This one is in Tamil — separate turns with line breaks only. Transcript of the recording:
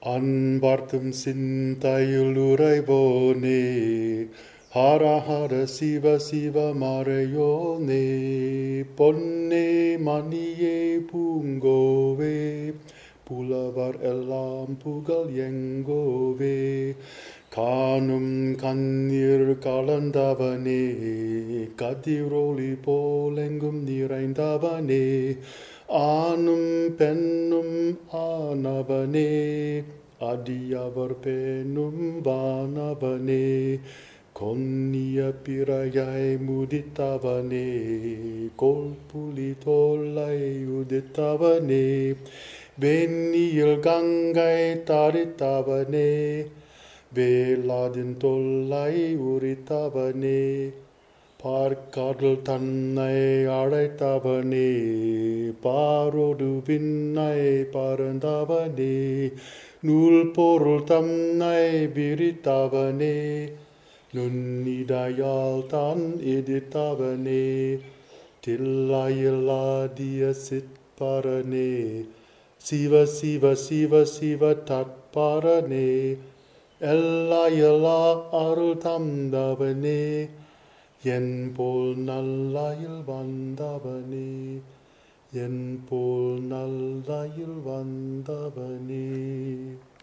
அன்பார்த்தும் சிந்தையில் உறைவோனே ஹர ஹர சிவ சிவ மறையோனே பொன்னே மணியே பூங்கோவே புலவர் எல்லாம் புகழ் எங்கோவே காணும் கண்ணீர் கலந்தவனே கதிரொளி போலெங்கும் நிறைந்தவனே ஆணும் பெண்ணும் ஆனவனே அடியவர் பெண்ணும் வானவனே கொன்னிய பிறையை முதித்தவனே கொல்புலி தோல்லை உதித்தவனே வெண்ணியில் கங்கை தரித்தவனே வேலாதின் தொல்லை உரித்தவனே பார்க்கடல் தன்னை அழைத்தவனே பாரோடு விண்ணை பறந்தவனே நூல் பொருள் தன்னை விரித்தவனே நுண்ணிடையால் தான் எதிர்த்தவனே தில்லையில்லாதிய சிற்பரனே சிவ சிவ சிவ சிவ தற்பரனே எல்லா எல்லா அருள் தந்தவனே என் போல் நல்லாயில் வந்தவனே என் போல் நல்லாயில் வந்தவனே